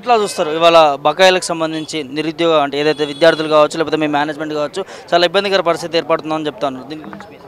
ఎట్లా చూస్తారు ఇవాళ బకాయిలకు సంబంధించి నిరుద్యోగ అంటే ఏదైతే విద్యార్థులు కావచ్చు లేకపోతే మీ మేనేజ్మెంట్ కావచ్చు చాలా ఇబ్బందికర పరిస్థితి ఏర్పడుతుందని చెప్తాను దీని గురించి మీ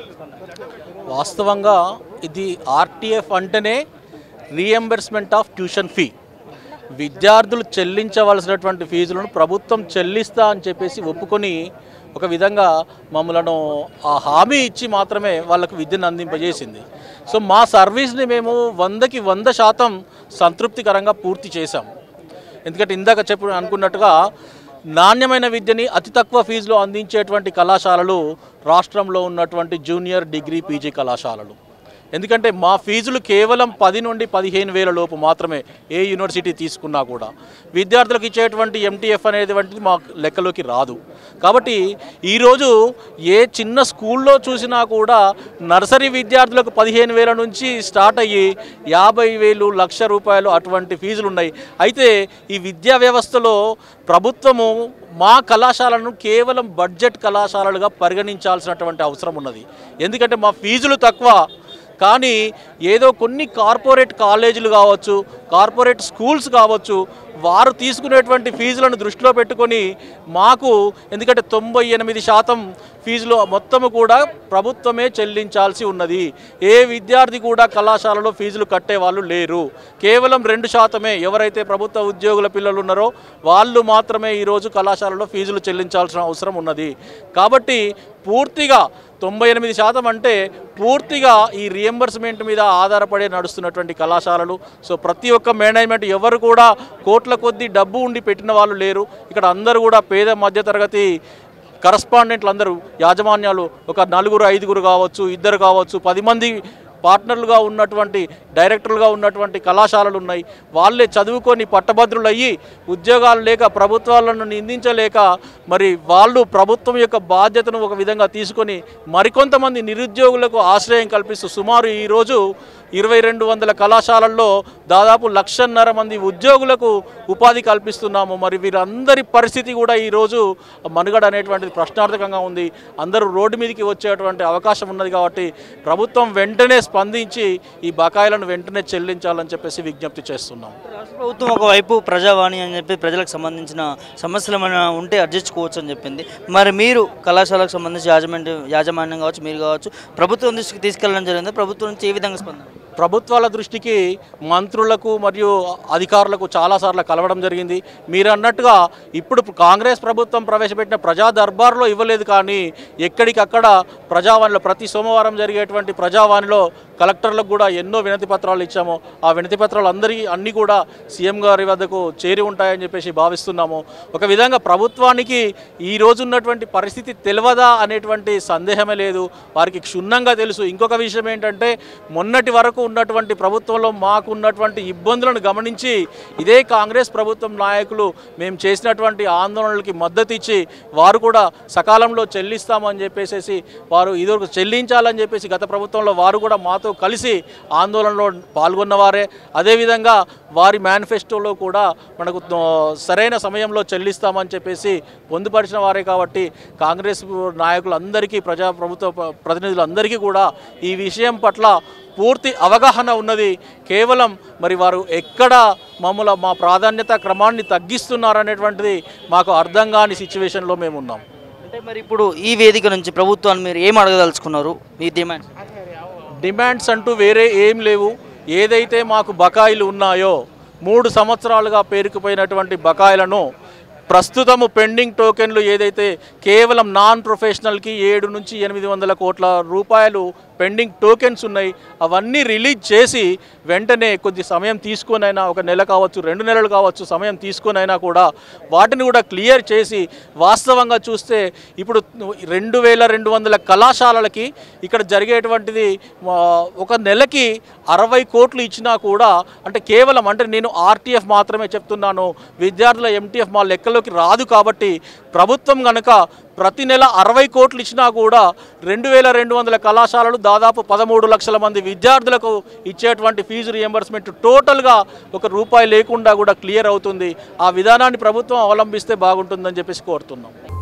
వాస్తవంగా ఇది ఆర్టీఎఫ్ అంటేనే రీఎంబర్స్మెంట్ ఆఫ్ ట్యూషన్ ఫీ విద్యార్థులు చెల్లించవలసినటువంటి ఫీజులను ప్రభుత్వం చెల్లిస్తా అని చెప్పేసి ఒప్పుకొని ఒక విధంగా మమ్మలను ఆ హామీ ఇచ్చి మాత్రమే వాళ్ళకు విద్యను అందింపజేసింది సో మా సర్వీస్ని మేము వందకి వంద శాతం సంతృప్తికరంగా పూర్తి చేశాం ఎందుకంటే ఇందాక చెప్పు అనుకున్నట్టుగా నాణ్యమైన విద్యని అతి తక్కువ ఫీజులో అందించేటువంటి కళాశాలలు రాష్ట్రంలో ఉన్నటువంటి జూనియర్ డిగ్రీ పీజీ కళాశాలలు ఎందుకంటే మా ఫీజులు కేవలం పది నుండి పదిహేను వేల లోపు మాత్రమే ఏ యూనివర్సిటీ తీసుకున్నా కూడా విద్యార్థులకు ఇచ్చేటువంటి ఎంటీఎఫ్ అనేది వంటిది మా లెక్కలోకి రాదు కాబట్టి ఈరోజు ఏ చిన్న స్కూల్లో చూసినా కూడా నర్సరీ విద్యార్థులకు పదిహేను వేల నుంచి స్టార్ట్ అయ్యి యాభై వేలు లక్ష రూపాయలు అటువంటి ఫీజులు ఉన్నాయి అయితే ఈ విద్యా వ్యవస్థలో ప్రభుత్వము మా కళాశాలను కేవలం బడ్జెట్ కళాశాలలుగా పరిగణించాల్సినటువంటి అవసరం ఉన్నది ఎందుకంటే మా ఫీజులు తక్కువ కానీ ఏదో కొన్ని కార్పొరేట్ కాలేజీలు కావచ్చు కార్పొరేట్ స్కూల్స్ కావచ్చు వారు తీసుకునేటువంటి ఫీజులను దృష్టిలో పెట్టుకొని మాకు ఎందుకంటే తొంభై ఎనిమిది శాతం ఫీజులు మొత్తము కూడా ప్రభుత్వమే చెల్లించాల్సి ఉన్నది ఏ విద్యార్థి కూడా కళాశాలలో ఫీజులు కట్టే వాళ్ళు లేరు కేవలం రెండు శాతమే ఎవరైతే ప్రభుత్వ ఉద్యోగుల పిల్లలు ఉన్నారో వాళ్ళు మాత్రమే ఈరోజు కళాశాలలో ఫీజులు చెల్లించాల్సిన అవసరం ఉన్నది కాబట్టి పూర్తిగా తొంభై ఎనిమిది శాతం అంటే పూర్తిగా ఈ రియంబర్స్మెంట్ మీద ఆధారపడి నడుస్తున్నటువంటి కళాశాలలు సో ప్రతి ఒక్క మేనేజ్మెంట్ ఎవరు కూడా కోట్ల కొద్దీ డబ్బు ఉండి పెట్టిన వాళ్ళు లేరు ఇక్కడ అందరూ కూడా పేద మధ్యతరగతి కరస్పాండెంట్లు అందరూ యాజమాన్యాలు ఒక నలుగురు ఐదుగురు కావచ్చు ఇద్దరు కావచ్చు పది మంది పార్ట్నర్లుగా ఉన్నటువంటి డైరెక్టర్లుగా ఉన్నటువంటి కళాశాలలు ఉన్నాయి వాళ్ళే చదువుకొని పట్టభద్రులు అయ్యి ఉద్యోగాలు లేక ప్రభుత్వాలను నిందించలేక మరి వాళ్ళు ప్రభుత్వం యొక్క బాధ్యతను ఒక విధంగా తీసుకొని మరికొంతమంది నిరుద్యోగులకు ఆశ్రయం కల్పిస్తూ సుమారు ఈరోజు ఇరవై రెండు వందల కళాశాలల్లో దాదాపు లక్షన్నర మంది ఉద్యోగులకు ఉపాధి కల్పిస్తున్నాము మరి వీరందరి పరిస్థితి కూడా ఈరోజు మనుగడ అనేటువంటిది ప్రశ్నార్థకంగా ఉంది అందరూ రోడ్డు మీదకి వచ్చేటువంటి అవకాశం ఉన్నది కాబట్టి ప్రభుత్వం వెంటనే స్పందించి ఈ బకాయిలను వెంటనే చెల్లించాలని చెప్పేసి విజ్ఞప్తి చేస్తున్నాం రాష్ట్ర ప్రభుత్వం ఒకవైపు ప్రజావాణి అని చెప్పి ప్రజలకు సంబంధించిన సమస్యలు ఏమైనా ఉంటే అర్జించుకోవచ్చు అని చెప్పింది మరి మీరు కళాశాలకు సంబంధించి యాజమాన్యం యాజమాన్యం కావచ్చు మీరు కావచ్చు ప్రభుత్వం దృష్టికి తీసుకెళ్ళడం జరిగింది ప్రభుత్వం నుంచి ఏ విధంగా స్పందన ప్రభుత్వాల దృష్టికి మంత్రులకు మరియు అధికారులకు చాలాసార్లు కలవడం జరిగింది మీరు అన్నట్టుగా ఇప్పుడు కాంగ్రెస్ ప్రభుత్వం ప్రవేశపెట్టిన ప్రజా దర్బార్లో ఇవ్వలేదు కానీ ఎక్కడికక్కడ ప్రజావాణిలో ప్రతి సోమవారం జరిగేటువంటి ప్రజావాణిలో కలెక్టర్లకు కూడా ఎన్నో వినతి పత్రాలు ఇచ్చాము ఆ వినతి పత్రాలు అందరికీ అన్నీ కూడా సీఎం గారి వద్దకు చేరి ఉంటాయని చెప్పేసి భావిస్తున్నాము ఒక విధంగా ప్రభుత్వానికి ఈ రోజు ఉన్నటువంటి పరిస్థితి తెలియదా అనేటువంటి సందేహమే లేదు వారికి క్షుణ్ణంగా తెలుసు ఇంకొక విషయం ఏంటంటే మొన్నటి వరకు ఉన్నటువంటి ప్రభుత్వంలో మాకు ఉన్నటువంటి ఇబ్బందులను గమనించి ఇదే కాంగ్రెస్ ప్రభుత్వం నాయకులు మేము చేసినటువంటి ఆందోళనలకి మద్దతు ఇచ్చి వారు కూడా సకాలంలో చెల్లిస్తామని చెప్పేసి వారు ఇదివరకు చెల్లించాలని చెప్పేసి గత ప్రభుత్వంలో వారు కూడా మాతో కలిసి ఆందోళనలో పాల్గొన్నవారే అదేవిధంగా వారి మేనిఫెస్టోలో కూడా మనకు ఆ, సరైన సమయంలో చెల్లిస్తామని చెప్పేసి పొందుపరిచిన వారే కాబట్టి కాంగ్రెస్ నాయకులందరికీ ప్రజా ప్రభుత్వ ప- ప్రతినిధులందరికీ కూడా ఈ విషయం పట్ల పూర్తి అవగాహన ఉన్నది కేవలం మరి వారు ఎక్కడ మమ్మల్ని మా ప్రాధాన్యత క్రమాన్ని తగ్గిస్తున్నారనేటువంటిది మాకు అర్థం కాని సిచ్యువేషన్లో మేము ఉన్నాం అంటే మరి ఇప్పుడు ఈ వేదిక నుంచి ప్రభుత్వాన్ని మీరు ఏం అడగదలుచుకున్నారు మీ డిమాండ్ డిమాండ్స్ అంటూ వేరే ఏం లేవు ఏదైతే మాకు బకాయిలు ఉన్నాయో మూడు సంవత్సరాలుగా పేరుకుపోయినటువంటి బకాయిలను ప్రస్తుతము పెండింగ్ టోకెన్లు ఏదైతే కేవలం నాన్ ప్రొఫెషనల్కి ఏడు నుంచి ఎనిమిది వందల కోట్ల రూపాయలు పెండింగ్ టోకెన్స్ ఉన్నాయి అవన్నీ రిలీజ్ చేసి వెంటనే కొద్ది సమయం తీసుకొనైనా ఒక నెల కావచ్చు రెండు నెలలు కావచ్చు సమయం తీసుకొనైనా కూడా వాటిని కూడా క్లియర్ చేసి వాస్తవంగా చూస్తే ఇప్పుడు రెండు వేల రెండు వందల కళాశాలలకి ఇక్కడ జరిగేటువంటిది ఆ, ఒక నెలకి అరవై కోట్లు ఇచ్చినా కూడా అంటే కేవలం అంటే నేను ఆర్టీఎఫ్ మాత్రమే చెప్తున్నాను విద్యార్థుల ఎంటీఎఫ్ మా లెక్కలోకి రాదు కాబట్టి ప్రభుత్వం కనుక ప్రతి నెల అరవై కోట్లు ఇచ్చినా కూడా రెండు వేల రెండు వందల కళాశాలలు దాదాపు పదమూడు లక్షల మంది విద్యార్థులకు ఇచ్చేటువంటి ఫీజు రియంబర్స్మెంట్ టోటల్గా ఒక రూపాయి లేకుండా కూడా క్లియర్ అవుతుంది ఆ విధానాన్ని ప్రభుత్వం అవలంబిస్తే బాగుంటుందని చెప్పేసి కోరుతున్నాం